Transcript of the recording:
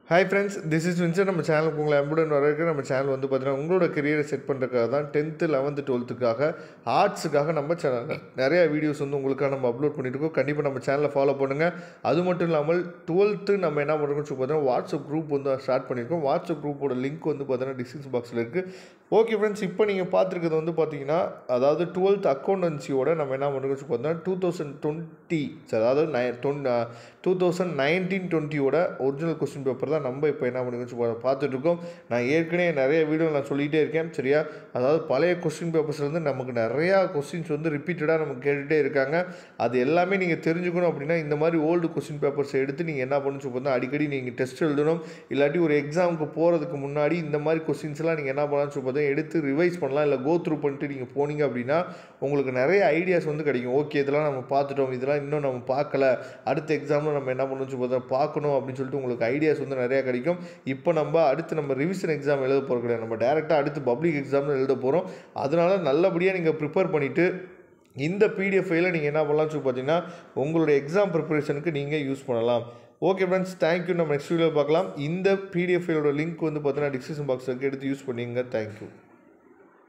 hi friends this is Winsor நம்ம சேனலுக்கு உங்களை அன்புடன் வரவேற்க நம்ம சேனல் வந்து பார்த்தீங்கன்னா உங்களோட கரியரை செட் பண்ணுறதுக்காக தான் டென்த்து லெவன்த்து டுவெல்த்துக்காக ஆர்ட்ஸுக்காக நம்ம சேனல் நிறையா வீடியோஸ் வந்து உங்களுக்காக நம்ம அப்லோட் பண்ணிட்டு இருக்கோம் கண்டிப்பாக நம்ம சேனலை ஃபாலோ பண்ணுங்கள் அது மட்டும் இல்லாமல் டுவெல்த்து நம்ம என்ன பண்ணுறோம்னு சொல்லி பார்த்தீங்கன்னா வாட்ஸ்அப் குரூப் வந்து ஸ்டார்ட் பண்ணியிருக்கோம் வாட்ஸ்அப் குரூப்போட லிங்க் வந்து பார்த்தீங்கன்னா டிஸ்கிரிப்ஷன் பாக்ஸில் இருக்குது ஓகே ஃப்ரெண்ட்ஸ் இப்போ நீங்கள் பார்த்துருக்கிறது வந்து பார்த்தீங்கன்னா அதாவது டுவெல்த் அக்கௌண்டன்சியோட நம்ம என்ன பண்ணுறோம்னு சொல்லி பார்த்தீங்கன்னா டூ தௌசண்ட் டுவெண்ட்டி அதாவது nineteen two thousand nineteen டுவெண்ட்டியோட ஒரிஜினல் கொஸ்டின் பேப்பர் தான் நம்ம இப்போ என்ன பண்ணுங்க பார்த்துட்டு இருக்கோம் நான் ஏற்கனவே நிறைய வீடியோ நான் சொல்லிகிட்டே இருக்கேன் சரியா அதாவது பழைய கொஸ்டின் பேப்பர்ஸ்லேருந்து நமக்கு நிறையா கொஸ்டின்ஸ் வந்து ரிப்பீட்டடாக நமக்கு கேட்டுகிட்டே இருக்காங்க அது எல்லாமே நீங்கள் தெரிஞ்சுக்கணும் அப்படின்னா இந்த மாதிரி ஓல்டு கொஸ்டின் பேப்பர்ஸ் எடுத்து நீங்கள் என்ன பண்ணணும் சொல்லி அடிக்கடி நீங்கள் டெஸ்ட் எழுதணும் இல்லாட்டி ஒரு எக்ஸாமுக்கு போகிறதுக்கு முன்னாடி இந்த மாதிரி கொஸ்டின்ஸ்லாம் நீங்கள் என்ன பண்ணலாம்னு சொல்லி பார்த்தா எடுத்து ரிவைஸ் பண்ணலாம் இல்லை கோ த்ரூ பண்ணிட்டு நீங்கள் போனீங்க அப்படின்னா உங்களுக்கு நிறைய ஐடியாஸ் வந்து கிடைக்கும் ஓகே இதெல்லாம் நம்ம பார்த்துட்டோம் இதெல்லாம் இன்னும் நம்ம பார்க்கல அடுத்த எக்ஸாமில் நம்ம என்ன பண்ணணும் சொல்லி பார்த்தா பார்க்கணும் அப்படின்னு சொல்லிட்டு உங்களுக்கு ஐடியாஸ் வந்து நிறையா கிடைக்கும் இப்போ நம்ம அடுத்து நம்ம ரிவிஷன் எக்ஸாம் எழுத போகிற கிடையாது நம்ம டேரெக்டாக அடுத்து பப்ளிக் எக்ஸாம் எழுத போகிறோம் அதனால் நல்லபடியாக நீங்கள் ப்ரிப்பேர் பண்ணிவிட்டு இந்த பிடிஎஃப் ஃபைலை நீங்கள் என்ன பண்ணலாம்னு சொல்லி பார்த்தீங்கன்னா உங்களுடைய எக்ஸாம் ப்ரிப்பரேஷனுக்கு நீங்கள் யூஸ் பண்ணலாம் ஓகே ஃப்ரெண்ட்ஸ் தேங்க்யூ நம்ம நெக்ஸ்ட் வீடியோ பார்க்கலாம் இந்த பிடிஎஃப் ஃபைலோட லிங்க் வந்து பார்த்தீங்கன்னா டிஸ்கிரிப்ஷன் பாக்ஸில் எடுத்து யூஸ் பண்ணிங்க தேங்க்யூ